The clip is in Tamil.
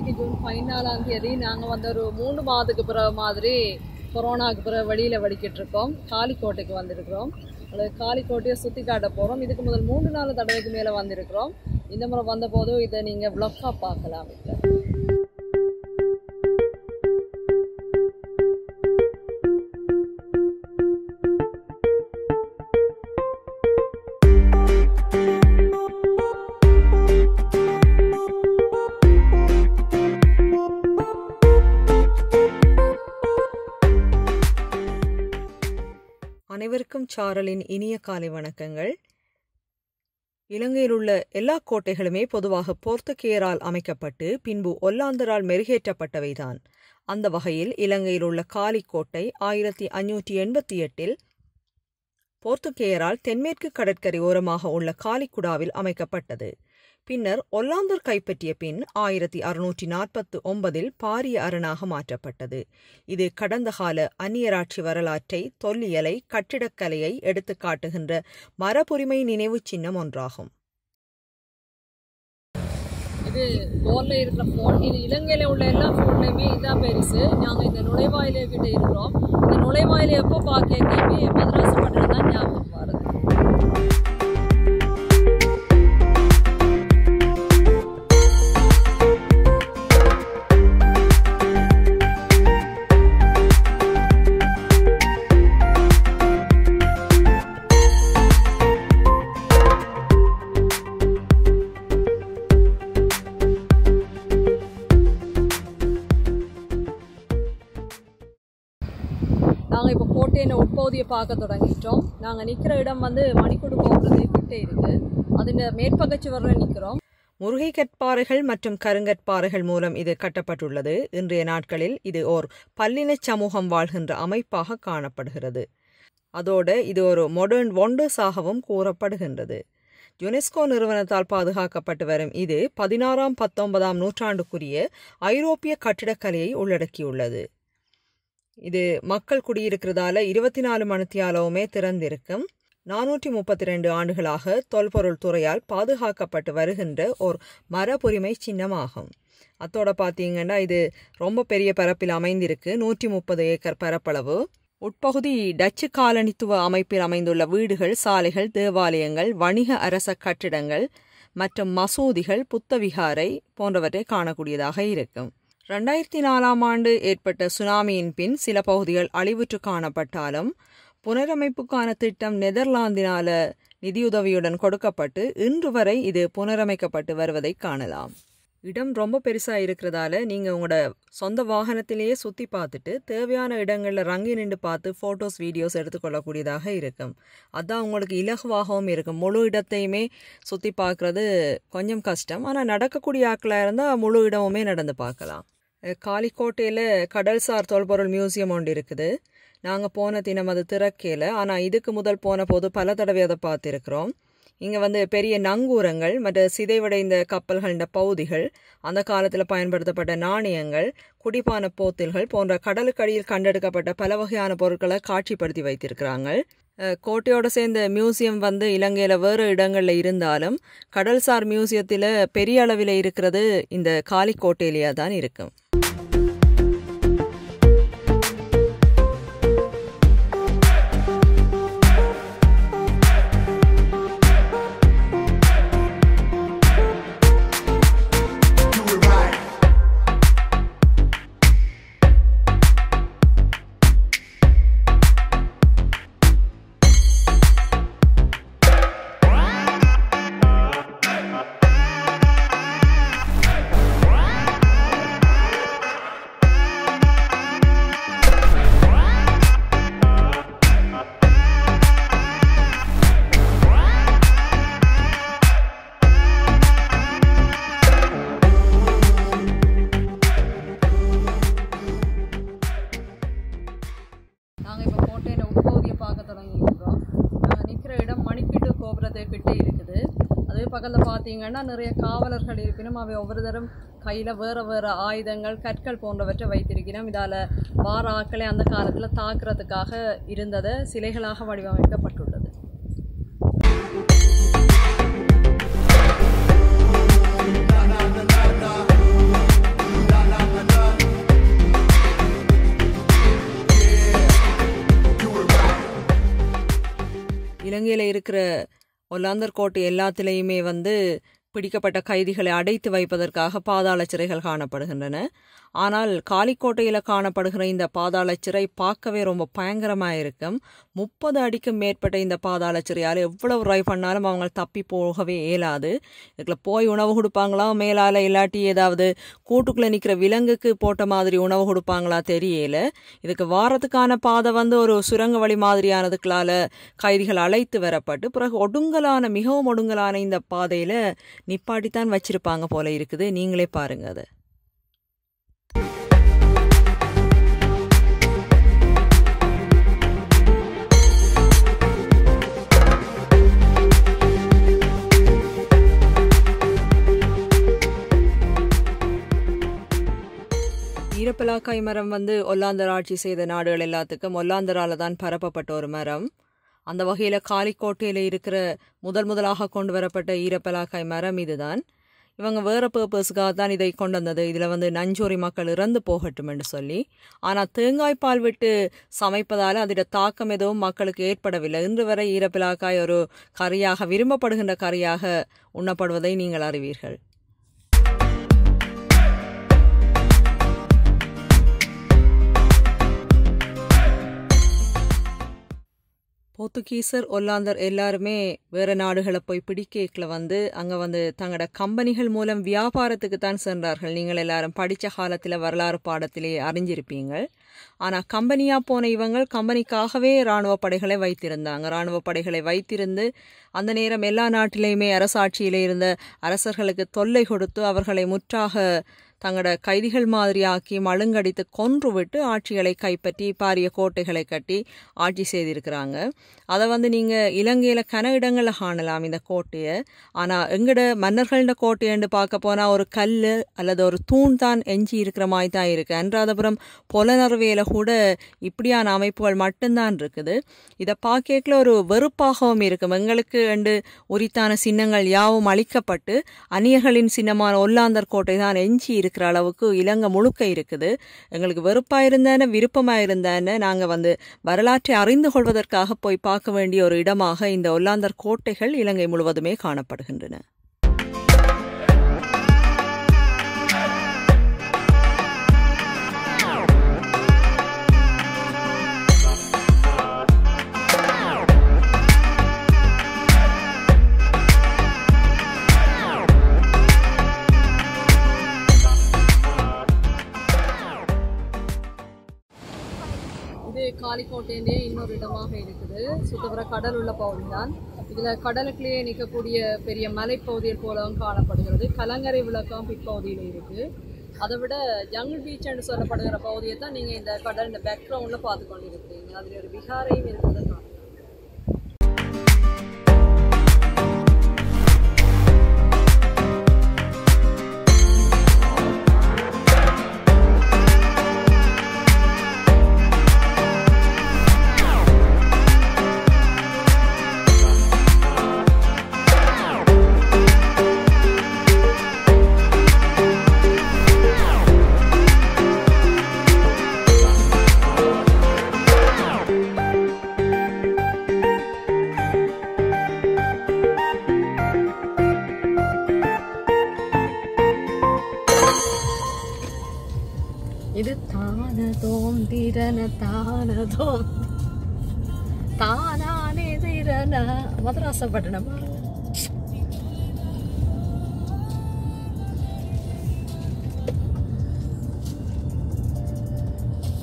இன்னைக்கு ஜூன் பதினாலாம் தேதி நாங்கள் வந்து ஒரு மூணு மாதத்துக்கு பிறகு மாதிரி கொரோனாவுக்கு பிறகு வெளியில் வடிக்கிட்டு இருக்கோம் காலிக்கோட்டைக்கு வந்திருக்கிறோம் அல்லது காலிக்கோட்டையை சுற்றி காட்ட போகிறோம் இதுக்கு முதல் மூணு நாலு தடவைக்கு மேலே வந்திருக்கிறோம் இந்த முறை வந்தபோது இதை நீங்கள் விளக்காக பார்க்கலாம் இதில் அனைவருக்கும் சாரலின் இனிய காலை வணக்கங்கள் இலங்கையில் உள்ள எல்லா கோட்டைகளுமே பொதுவாக போர்த்துகேயரால் அமைக்கப்பட்டு பின்பு ஒல்லாந்தரால் மெருகேற்றப்பட்டவைதான் அந்த வகையில் இலங்கையில் உள்ள காலிக்கோட்டை ஆயிரத்தி அஞ்சூற்றி எண்பத்தி எட்டில் போர்த்துகேயரால் தென்மேற்கு கடற்கரை ஓரமாக உள்ள காலிக்குடாவில் அமைக்கப்பட்டது பின்னர் ஒல்லாந்தர் கைப்பற்றிய பின் ஆயிரத்தி அறுநூற்றி நாற்பத்து ஒன்பதில் பாரிய அரணாக மாற்றப்பட்டது இது கடந்த கால அந்நியராட்சி வரலாற்றை தொல்லியலை கட்டிடக்கலையை எடுத்துக் காட்டுகின்ற மரபுரிமை நினைவு சின்னம் ஒன்றாகும் இது போனில் இருக்கிற ஃபோன் இது இலங்கையில் உள்ள எல்லா ஃபோன்லையுமே இதான் பெருசு நாங்கள் இந்த நுழைவாயிலே கிட்ட இருக்கிறோம் இந்த நுழைவாயிலை எப்போ பார்க்கவே மதராசு பட்டணம் தான் ஞாபகம் வருது நாங்கள் இப்போ கோட்டையின் உட்பகுதியை பார்க்க தொடங்கிட்டோம் நாங்கள் நிற்கிற இடம் வந்து மணிக்கூடு கோபுரத்தை கிட்டே இருக்குது அதில் மேற்பக்க சுவரில் நிற்கிறோம் முருகை கற்பாறைகள் மற்றும் கருங்கற்பாறைகள் மூலம் இது கட்டப்பட்டுள்ளது இன்றைய நாட்களில் இது ஓர் பல்லினச் சமூகம் வாழ்கின்ற அமைப்பாக காணப்படுகிறது அதோடு இது ஒரு மொடர்ன் ஒண்டர்ஸாகவும் கூறப்படுகின்றது யுனெஸ்கோ நிறுவனத்தால் பாதுகாக்கப்பட்டு வரும் இது பதினாறாம் பத்தொன்பதாம் நூற்றாண்டுக்குரிய ஐரோப்பிய கட்டிடக்கலையை உள்ளடக்கியுள்ளது இது மக்கள் குடியிருக்கிறதால இருபத்தி நாலு மணித்தியாலவுமே திறந்திருக்கும் நானூற்றி முப்பத்தி ரெண்டு ஆண்டுகளாக தொல்பொருள் துறையால் பாதுகாக்கப்பட்டு வருகின்ற ஒரு மரபுரிமை சின்னமாகும் அத்தோட பார்த்தீங்கன்னா இது ரொம்ப பெரிய பரப்பில் அமைந்திருக்கு நூற்றி முப்பது ஏக்கர் பரப்பளவு உட்பகுதி டச்சு காலனித்துவ அமைப்பில் அமைந்துள்ள வீடுகள் சாலைகள் தேவாலயங்கள் வணிக அரச கட்டிடங்கள் மற்றும் மசூதிகள் புத்தவிகாரை போன்றவற்றை காணக்கூடியதாக இருக்கும் ரெண்டாயிரத்தி நாலாம் ஆண்டு ஏற்பட்ட சுனாமியின் பின் சில பகுதிகள் அழிவுற்று காணப்பட்டாலும் புனரமைப்புக்கான திட்டம் நெதர்லாந்தினால நிதியுதவியுடன் கொடுக்கப்பட்டு இன்று வரை இது புனரமைக்கப்பட்டு வருவதை காணலாம் இடம் ரொம்ப பெருசாக இருக்கிறதால நீங்கள் உங்களோட சொந்த வாகனத்திலேயே சுற்றி பார்த்துட்டு தேவையான இடங்களில் ரங்கி நின்று பார்த்து ஃபோட்டோஸ் வீடியோஸ் எடுத்துக்கொள்ளக்கூடியதாக இருக்கும் அதான் உங்களுக்கு இலகுவாகவும் இருக்கும் முழு இடத்தையுமே சுற்றி பார்க்குறது கொஞ்சம் கஷ்டம் ஆனால் நடக்கக்கூடிய ஆக்களாக இருந்தால் முழு இடமுமே நடந்து பார்க்கலாம் காலிக்கோட்டையில் கடல்சார் தொல்பொருள் மியூசியம் ஒன்று இருக்குது நாங்கள் போன தினம் அது திறக்கையில் ஆனால் இதுக்கு முதல் போன போது பல தடவை அதை பார்த்துருக்குறோம் இங்கே வந்து பெரிய நங்கூரங்கள் மற்ற சிதைவடைந்த கப்பல்களின் பகுதிகள் அந்த காலத்தில் பயன்படுத்தப்பட்ட நாணயங்கள் குடிப்பான போத்தில்கள் போன்ற கடலுக்கடியில் கண்டெடுக்கப்பட்ட பல வகையான பொருட்களை காட்சிப்படுத்தி வைத்திருக்கிறாங்க கோட்டையோட சேர்ந்த மியூசியம் வந்து இலங்கையில் வேறு இடங்களில் இருந்தாலும் கடல்சார் மியூசியத்தில் பெரிய அளவில் இருக்கிறது இந்த காலிக்கோட்டையிலேயே தான் இருக்கும் நாங்கள் இப்போ கோட்டையின் உட்பகுதியை பார்க்க தொடங்கியிருக்கிறோம் நாங்கள் நிற்கிற இடம் மணிப்பீட்டு கோபுரத்தை கிட்டே இருக்குது அதே பக்கத்தில் பார்த்தீங்கன்னா நிறைய காவலர்கள் இருப்பினும் அவை ஒவ்வொரு தரம் கையில் வேறு வேறு ஆயுதங்கள் கற்கள் போன்றவற்றை வைத்திருக்கிறோம் இதால் வார ஆக்களை அந்த காலத்தில் தாக்குறதுக்காக இருந்ததை சிலைகளாக வடிவமைக்கப்பட்டுள்ளது na na na na இருக்கிற ஒல்லாந்தர் கோட்டை எல்லாத்திலையுமே வந்து பிடிக்கப்பட்ட கைதிகளை அடைத்து வைப்பதற்காக பாதாள சிறைகள் காணப்படுகின்றன ஆனால் காலிக்கோட்டையில் காணப்படுகிற இந்த பாதாள சிறை பார்க்கவே ரொம்ப பயங்கரமாக இருக்கும் முப்பது அடிக்கும் மேற்பட்ட இந்த பாதாள சிறையால் எவ்வளவு ட்ரை பண்ணாலும் அவங்க தப்பி போகவே இயலாது இதுக்குள்ள போய் உணவு கொடுப்பாங்களா மேலால் இல்லாட்டி ஏதாவது கூட்டுக்குள்ளே நிற்கிற விலங்குக்கு போட்ட மாதிரி உணவு கொடுப்பாங்களா தெரியல இதுக்கு வாரத்துக்கான பாதை வந்து ஒரு சுரங்க வழி மாதிரியானதுக்களால் கைதிகள் அழைத்து வரப்பட்டு பிறகு ஒடுங்கலான மிகவும் ஒடுங்கலான இந்த பாதையில் நிப்பாட்டித்தான் வச்சிருப்பாங்க போல இருக்குது நீங்களே பாருங்க அதை ஈரப்பலாக்காய் மரம் வந்து ஒல்லாந்தர் ஆட்சி செய்த நாடுகள் எல்லாத்துக்கும் ஒல்லாந்தரால தான் பரப்பப்பட்ட ஒரு மரம் அந்த வகையில் காலிக்கோட்டையில் இருக்கிற முதல் முதலாக கொண்டு வரப்பட்ட ஈரப்பலாக்காய் மரம் இதுதான் இவங்க வேறு பர்பஸுக்காக தான் இதை கொண்டு வந்தது இதில் வந்து நஞ்சோரி மக்கள் இறந்து போகட்டும் என்று சொல்லி ஆனால் தேங்காய் பால் விட்டு சமைப்பதால் அதோட தாக்கம் எதுவும் மக்களுக்கு ஏற்படவில்லை இன்று வரை ஈரப்பிலாக்காய் ஒரு கறியாக விரும்பப்படுகின்ற கறியாக உண்ணப்படுவதை நீங்கள் அறிவீர்கள் போர்த்துகீசர் ஒல்லாந்தர் எல்லாருமே வேறு நாடுகளை போய் பிடிக்கல வந்து அங்கே வந்து தங்களோட கம்பெனிகள் மூலம் வியாபாரத்துக்கு தான் சென்றார்கள் நீங்கள் எல்லாரும் படித்த காலத்தில் வரலாறு பாடத்திலே அறிஞ்சிருப்பீங்க ஆனால் கம்பெனியாக போன இவங்க கம்பெனிக்காகவே இராணுவ படைகளை வைத்திருந்தாங்க இராணுவ படைகளை வைத்திருந்து அந்த நேரம் எல்லா நாட்டிலையுமே அரசாட்சியிலே இருந்த அரசர்களுக்கு தொல்லை கொடுத்து அவர்களை முற்றாக தங்களோட கைதிகள் மாதிரியாக்கி மழுங்கடித்து கொன்று விட்டு ஆட்சிகளை கைப்பற்றி பாரிய கோட்டைகளை கட்டி ஆட்சி செய்திருக்கிறாங்க அதை வந்து நீங்கள் இலங்கையில் கன இடங்களில் காணலாம் இந்த கோட்டையை ஆனால் எங்கட மன்னர்கள்ட கோட்டையண்டு பார்க்க போனால் ஒரு கல் அல்லது ஒரு தூண் தான் எஞ்சி இருக்கிற மாதிரி தான் இருக்குது அன்றாதபுரம் புலனர்வையில் கூட இப்படியான அமைப்புகள் மட்டும்தான் இருக்குது இதை பார்க்கல ஒரு வெறுப்பாகவும் இருக்கும் எங்களுக்கு ரெண்டு உரித்தான சின்னங்கள் யாவும் அழிக்கப்பட்டு அந்நியர்களின் சின்னமான ஒல்லாந்தர் கோட்டை தான் எஞ்சி இருக்கிற அளவுக்கு இலங்கை முழுக்க இருக்குது எங்களுக்கு வெறுப்பாக இருந்தேன்னு விருப்பமாக இருந்தேன்னு நாங்கள் வந்து வரலாற்றை அறிந்து கொள்வதற்காக போய் பார்க்க வேண்டிய ஒரு இடமாக இந்த ஒல்லாந்தர் கோட்டைகள் இலங்கை முழுவதுமே காணப்படுகின்றன இது காலிக்கோட்டையிலே இன்னொரு இடமாக இருக்குது சுத்தபுற கடல் உள்ள பகுதி தான் இதில் கடலுக்குள்ளேயே நிற்கக்கூடிய பெரிய மலைப்பகுதிகள் போலவும் காணப்படுகிறது கலங்கரை விளக்கம் பிற்பகுதியில் இருக்குது அதை விட ஜங்கிள் பீச்னு சொல்லப்படுகிற பகுதியை தான் நீங்கள் இந்த கடல் இந்த பேக்ரவுண்டில் பார்த்து கொண்டு இருக்கிறீங்க அதில் ஒரு விகாரையும் இருக்கிறது காணலாம் இது தானதோம் திரன தானதோம் தானானே திரன மதராசப்பட்டனம் பாருங்க